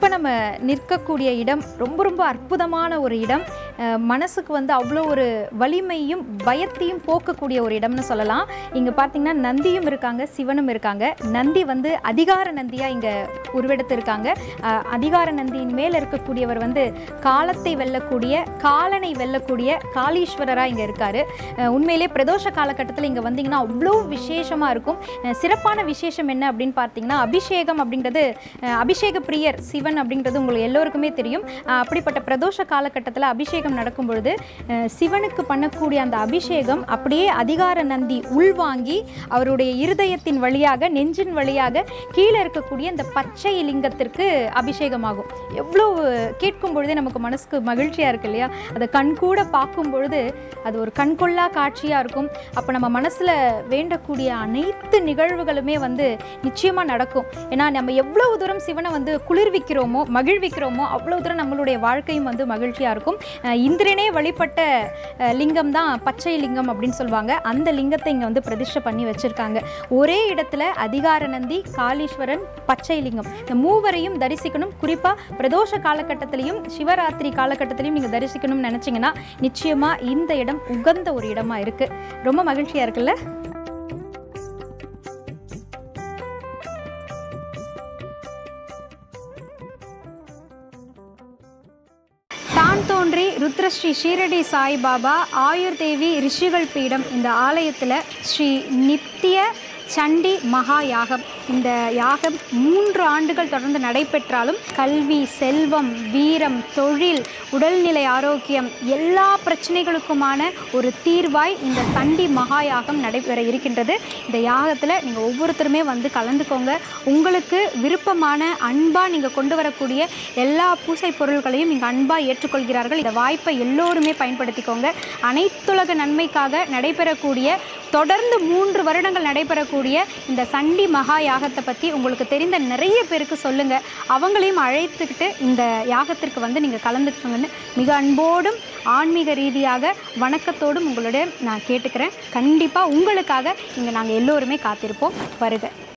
இப்போ நம்ம நிற்கக்கூடிய இடம் ரொம்ப ரொம்ப அற்புதமான ஒரு இடம் அஹ், மனசுக்கு வந்து அவ்வளோ ஒரு வலிமையும் பயத்தையும் போக்கக்கூடிய ஒரு இடம்னு சொல்லலாம் இங்கே பார்த்தீங்கன்னா நந்தியும் இருக்காங்க சிவனும் இருக்காங்க நந்தி வந்து அதிகார நந்தியாக இங்கே உருவெடுத்து இருக்காங்க அஹ், அதிகார நந்தியின் மேலே இருக்கக்கூடியவர் வந்து காலத்தை வெல்லக்கூடிய காலனை வெல்லக்கூடிய காளீஸ்வரராக இங்கே இருக்கார் உண்மையிலே பிரதோஷ காலகட்டத்தில் இங்கே வந்தீங்கன்னா அவ்வளோ விசேஷமாக இருக்கும் அஹ், சிறப்பான விசேஷம் என்ன அப்படின்னு பார்த்தீங்கன்னா அபிஷேகம் அப்படின்றது அஹ், அபிஷேக பிரியர் சிவன் அப்படின்றது உங்களுக்கு எல்லோருக்குமே தெரியும் அஹ், அப்படிப்பட்ட பிரதோஷ காலகட்டத்தில் அபிஷேகம் நடக்கும் பொழுது அஹ், சிவனுக்கு பண்ணக்கூடிய அந்த அபிஷேகம் அப்படியே அதிகார நந்தி உள்வாங்கி அவருடைய இருதயத்தின் வழியாக நெஞ்சின் வழியாக கீழே இருக்கக்கூடிய இந்த பச்சை லிங்கத்திற்கு அபிஷேகமாகும் எவ்வளோ கேட்கும் பொழுதே நமக்கு மனசுக்கு மகிழ்ச்சியாக இருக்கு இல்லையா அதை கண்கூட பார்க்கும் பொழுது அது ஒரு கண்கொள்ளா காட்சியாக இருக்கும் அப்போ நம்ம மனசில் வேண்டக்கூடிய அனைத்து நிகழ்வுகளுமே வந்து நிச்சயமாக நடக்கும் ஏன்னா நம்ம எவ்வளவு தூரம் சிவனை வந்து குளிர்விக்கிறோமோ மகிழ்விக்கிறோமோ அவ்வளோ தூரம் நம்மளுடைய வாழ்க்கையும் வந்து மகிழ்ச்சியாக இருக்கும் அஹ் இந்திரனே வழிபட்ட அஹ், லிங்கம் தான் பச்சை லிங்கம் அப்படின்னு சொல்லுவாங்க அந்த லிங்கத்தை இங்கே வந்து பிரதிஷ்டை பண்ணி வச்சுருக்காங்க ஒரே இடத்துல அதிகார நந்தி காளீஸ்வரன் பச்சை லிங்கம் இந்த மூவரையும் தரிசிக்கணும் குறிப்பாக பிரதோஷ காலகட்டத்திலையும் சிவராத்திரி காலகட்டத்திலையும் நீங்கள் தரிசிக்கணும்னு நினச்சிங்கன்னா நிச்சயமாக இந்த இடம் உகந்த ஒரு இடமா இருக்குது ரொம்ப மகிழ்ச்சியாக இருக்குல்ல தான் தோன்றி ருத்ரஸ்ரீ ஷீரடி சாய்பாபா ஆயுர் தேவி ரிஷிகள் பீடம் இந்த ஆலயத்தில் ஸ்ரீ நித்திய சண்டி மகா யாகம் இந்த யாகம் மூன்று ஆண்டுகள் தொடர்ந்து நடைபெற்றாலும் கல்வி செல்வம் வீரம் தொழில் உடல்நிலை ஆரோக்கியம் எல்லா பிரச்சனைகளுக்குமான ஒரு தீர்வாய் இந்த சண்டி மகா யாகம் நடைபெற இருக்கின்றது இந்த யாகத்தில் நீங்கள் ஒவ்வொருத்தருமே வந்து கலந்துக்கோங்க உங்களுக்கு விருப்பமான அன்பாக நீங்கள் கொண்டு வரக்கூடிய எல்லா பூசை பொருள்களையும் இங்கே அன்பாக ஏற்றுக்கொள்கிறார்கள் இந்த வாய்ப்பை எல்லோருமே பயன்படுத்திக்கோங்க அனைத்துலக நன்மைக்காக நடைபெறக்கூடிய தொடர்ந்து மூன்று வருடங்கள் நடைபெறக்கூடிய இந்த சண்டி மகா யாகத்தை பற்றி உங்களுக்கு தெரிந்த நிறைய பேருக்கு சொல்லுங்கள் அவங்களையும் அழைத்துக்கிட்டு இந்த யாகத்திற்கு வந்து நீங்கள் கலந்துக்கோங்கன்னு மிக அன்போடும் ஆன்மீக ரீதியாக வணக்கத்தோடும் உங்களுடைய நான் கேட்டுக்கிறேன் கண்டிப்பாக உங்களுக்காக இங்கே நாங்கள் எல்லோருமே காத்திருப்போம் வருக